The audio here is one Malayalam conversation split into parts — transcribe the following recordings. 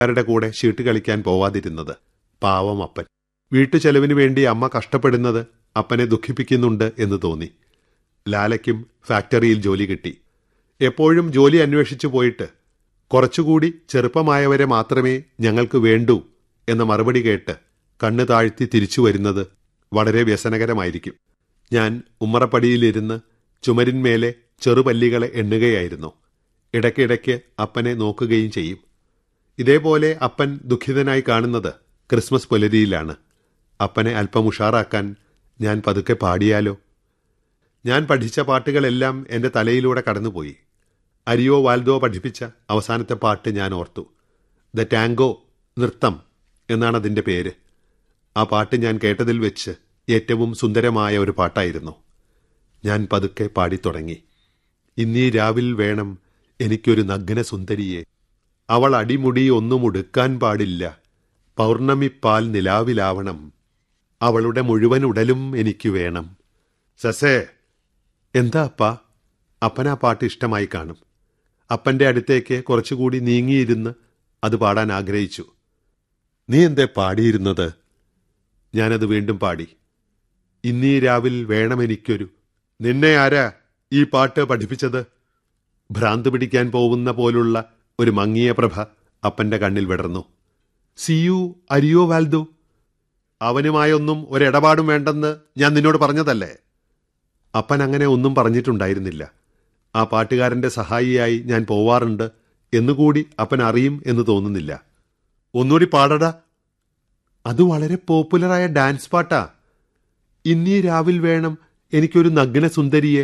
രുടെ കൂടെ ഷീട്ട് കളിക്കാൻ പോവാതിരുന്നത് പാവം അപ്പൻ വീട്ടുചെലവിനു വേണ്ടി അമ്മ കഷ്ടപ്പെടുന്നത് അപ്പനെ ദുഃഖിപ്പിക്കുന്നുണ്ട് എന്ന് തോന്നി ലാലയ്ക്കും ഫാക്ടറിയിൽ ജോലി കിട്ടി എപ്പോഴും ജോലി അന്വേഷിച്ചു പോയിട്ട് കുറച്ചുകൂടി ചെറുപ്പമായവരെ മാത്രമേ ഞങ്ങൾക്ക് വേണ്ടൂ എന്ന മറുപടി കേട്ട് കണ്ണ് താഴ്ത്തി തിരിച്ചു വരുന്നത് വളരെ വ്യസനകരമായിരിക്കും ഞാൻ ഉമ്മറപ്പടിയിലിരുന്ന് ചുമരിന്മേലെ ചെറുപല്ലികളെ എണ്ണുകയായിരുന്നു ഇടയ്ക്കിടയ്ക്ക് അപ്പനെ നോക്കുകയും ചെയ്യും ഇതേപോലെ അപ്പൻ ദുഃഖിതനായി കാണുന്നത് ക്രിസ്മസ് പുലരിയിലാണ് അപ്പനെ അല്പം ഉഷാറാക്കാൻ ഞാൻ പതുക്കെ പാടിയാലോ ഞാൻ പഠിച്ച പാട്ടുകളെല്ലാം എൻ്റെ തലയിലൂടെ കടന്നുപോയി അരിയോ വാൽദോ പഠിപ്പിച്ച അവസാനത്തെ പാട്ട് ഞാൻ ഓർത്തു ദ ടാങ്കോ നൃത്തം എന്നാണ് അതിൻ്റെ പേര് ആ പാട്ട് ഞാൻ കേട്ടതിൽ വെച്ച് ഏറ്റവും സുന്ദരമായ ഒരു പാട്ടായിരുന്നു ഞാൻ പതുക്കെ പാടിത്തുടങ്ങി ഇന്നീ രാവിൽ വേണം എനിക്കൊരു നഗ്ന സുന്ദരിയെ അവൾ അടിമുടി ഒന്നും ഉടുക്കാൻ പാടില്ല പൗർണമിപ്പാൽ നിലാവിലാവണം അവളുടെ മുഴുവൻ ഉടലും എനിക്ക് വേണം സസേ എന്താ അപ്പ അപ്പൻ ആ പാട്ട് ഇഷ്ടമായി കാണും അപ്പന്റെ അടുത്തേക്ക് കുറച്ചുകൂടി നീങ്ങിയിരുന്ന് അത് പാടാൻ ആഗ്രഹിച്ചു നീ എന്തേ പാടിയിരുന്നത് ഞാനത് വീണ്ടും പാടി ഇന്നീ രാവിൽ വേണമെനിക്കൊരു നിന്നെ ആരാ ഈ പാട്ട് പഠിപ്പിച്ചത് ഭ്രാന്ത് പിടിക്കാൻ പോകുന്ന പോലുള്ള ഒരു മങ്ങിയ പ്രഭ അപ്പന്റെ കണ്ണിൽ വിടർന്നു സിയു അരിയോ വാൽദോ അവനുമായൊന്നും ഒരിടപാടും വേണ്ടെന്ന് ഞാൻ നിന്നോട് പറഞ്ഞതല്ലേ അപ്പൻ അങ്ങനെ ഒന്നും പറഞ്ഞിട്ടുണ്ടായിരുന്നില്ല ആ പാട്ടുകാരന്റെ സഹായിയായി ഞാൻ പോവാറുണ്ട് എന്നുകൂടി അപ്പൻ അറിയും എന്ന് തോന്നുന്നില്ല ഒന്നുകൂടി പാടടാ അത് വളരെ പോപ്പുലറായ ഡാൻസ് പാട്ടാ ഇന്നീ രാവിൽ വേണം എനിക്കൊരു നഗ്ന സുന്ദരിയെ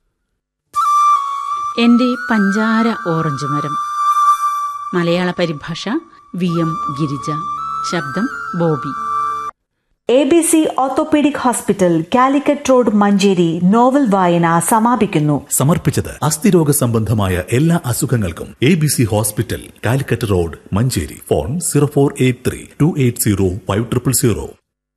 എന്റെ പഞ്ചാര ഓറഞ്ച് മരം മലയാള പരിഭാഷ വി എം ഗിരിജ ശബ്ദം Bobby A B C orthopaedic hospital Calicut road Manjeri novel വായന സമാപിക്കുന്നു സമർപ്പിച്ചത് അസ്ഥിരോഗ സംബന്ധമായ എല്ലാ അസുഖങ്ങൾക്കും A B C hospital Calicut road Manjeri phone zero four eight three two eight zero five triple zero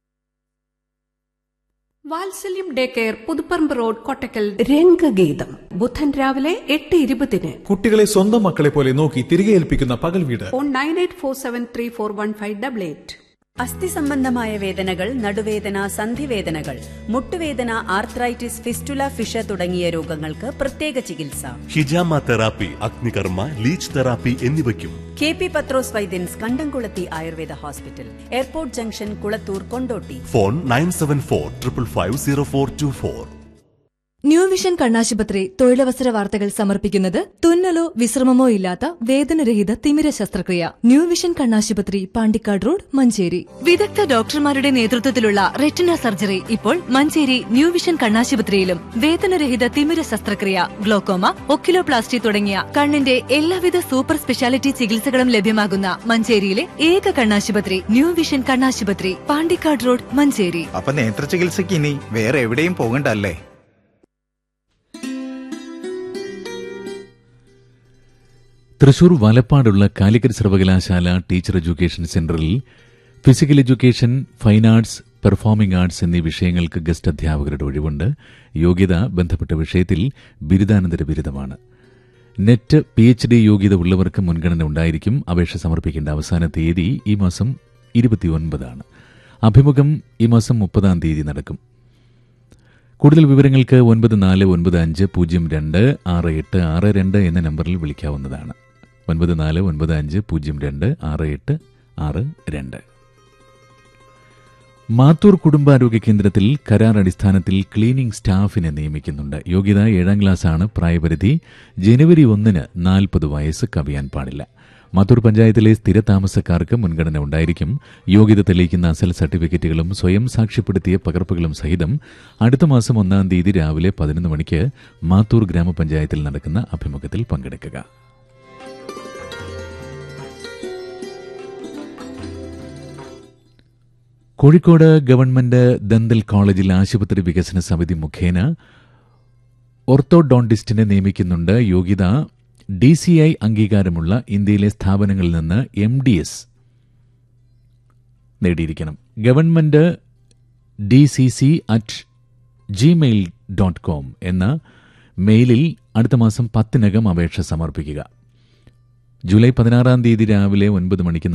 Vatsalyam day care Puthuparamba road Kottakkal രംഗഗീതം ബുധൻ രാവിലെ എട്ട് ഇരുപതിന് കുട്ടികളെ സ്വന്തം മക്കളെ പോലെ നോക്കി തിരികെ ഏൽപ്പിക്കുന്ന പകൽ വീട് phone nine eight four seven three four one five double eight അസ്ഥി സംബന്ധമായ വേദനകൾ നടുവേദന സന്ധിവേദനകൾ മുട്ടുവേദന ആർത്രൈറ്റിസ് ഫിസ്റ്റുല ഫിഷ തുടങ്ങിയ രോഗങ്ങൾക്ക് പ്രത്യേക ചികിത്സ ഹിജാമ തെറാപ്പി അഗ്നികർമ്മ ലീച്ച് തെറാപ്പി എന്നിവയ്ക്കും കെ പി പത്രോസ് വൈദ്യൻസ് Kandamkulathi Ayurveda hospital airport junction Kulathur Kondotty phone nine seven four triple five zero four two four new vision കണ്ണാശുപത്രി തൊഴിലവസര വാർത്തകൾ സമർപ്പിക്കുന്നത് തുന്നലോ വിശ്രമമോ ഇല്ലാത്ത വേദനരഹിത തിമിര ശസ്ത്രക്രിയ ന്യൂ വിഷൻ കണ്ണാശുപത്രി പാണ്ടിക്കാട് റോഡ് മഞ്ചേരി വിദഗ്ധ ഡോക്ടർമാരുടെ നേതൃത്വത്തിലുള്ള റെറ്റിന സർജറി ഇപ്പോൾ മഞ്ചേരി ന്യൂ വിഷൻ കണ്ണാശുപത്രിയിലും വേദനരഹിത തിമിര ശസ്ത്രക്രിയ ഗ്ലോക്കോമ ഒക്കിലോപ്ലാസ്റ്റി തുടങ്ങിയ കണ്ണിന്റെ എല്ലാവിധ സൂപ്പർ സ്പെഷ്യാലിറ്റി ചികിത്സകളും ലഭ്യമാകുന്ന മഞ്ചേരിയിലെ ഏക കണ്ണാശുപത്രി ന്യൂ വിഷൻ കണ്ണാശുപത്രി പാണ്ടിക്കാട് റോഡ് മഞ്ചേരി അപ്പൊ നേത്ര ചികിത്സയ്ക്ക് ഇനി വേറെ എവിടെയും പോകണ്ടല്ലേ തൃശൂർ വലപ്പാടുള്ള കാലിക്കറ്റ് സർവകലാശാല ടീച്ചർ എഡ്യൂക്കേഷൻ സെന്ററിൽ physical education fine arts performing arts എന്നീ വിഷയങ്ങൾക്ക് ഗസ്റ്റ് അധ്യാപകരുടെ ഒഴിവുണ്ട് യോഗ്യത ബന്ധപ്പെട്ട വിഷയത്തിൽ ബിരുദാനന്തര ബിരുദമാണ് നെറ്റ് പി എച്ച് ഡി യോഗ്യത ഉള്ളവർക്ക് മുൻഗണന ഉണ്ടായിരിക്കും അപേക്ഷ സമർപ്പിക്കേണ്ട അവസാന തീയതി ഈ മാസം ഇരുപത്തിയൊൻപതാണ് അഭിമുഖം ഈ മാസം മുപ്പതാം തീയതി നടക്കും കൂടുതൽ വിവരങ്ങൾക്ക് ഒൻപത് നാല് ഒൻപത് അഞ്ച് പൂജ്യം രണ്ട് ആറ് എട്ട് ആറ് രണ്ട് എന്ന നമ്പറിൽ വിളിക്കാവുന്നതാണ് ഒൻപത് നാല് ഒൻപത് അഞ്ച് പൂജ്യം രണ്ട് ആറ് എട്ട് ആറ് രണ്ട് മാത്തൂർ കുടുംബാരോഗ്യ കേന്ദ്രത്തിൽ കരാർ അടിസ്ഥാനത്തിൽ ക്ലീനിംഗ് സ്റ്റാഫിനെ നിയമിക്കുന്നുണ്ട് യോഗ്യത ഏഴാം ക്ലാസ്സാണ് പ്രായപരിധി ജനുവരി ഒന്നിന് നാൽപ്പത് വയസ്സ് കവിയാൻ പാടില്ല മാത്തൂർ പഞ്ചായത്തിലെ സ്ഥിരതാമസക്കാർക്ക് മുൻഗണന ഉണ്ടായിരിക്കും യോഗ്യത തെളിയിക്കുന്ന അസൽ സർട്ടിഫിക്കറ്റുകളും സ്വയം സാക്ഷ്യപ്പെടുത്തിയ പകർപ്പുകളും സഹിതം അടുത്ത മാസം ഒന്നാം തീയതി രാവിലെ പതിനൊന്ന് മണിക്ക് മാത്തൂർ ഗ്രാമപഞ്ചായത്തിൽ നടക്കുന്ന അഭിമുഖത്തിൽ പങ്കെടുക്കുക കോഴിക്കോട് ഗവൺമെന്റ് ദന്തൽ കോളേജിൽ ആശുപത്രി വികസന സമിതി മുഖേന ഓർത്തോഡോണ്ടിസ്റ്റിനെ നിയമിക്കുന്നുണ്ട് യോഗ്യത ഡി സി ഐ അംഗീകാരമുള്ള ഇന്ത്യയിലെ സ്ഥാപനങ്ങളിൽ നിന്ന് എം ഡി എസ് നേടിയിരിക്കണം government D C C at Gmail dot com എന്ന മെയിലിൽ അടുത്ത മാസം പത്തിനകം അപേക്ഷ സമർപ്പിക്കുക ജൂലൈ പതിനാറാം തീയതി രാവിലെ ഒൻപത് മണിക്ക്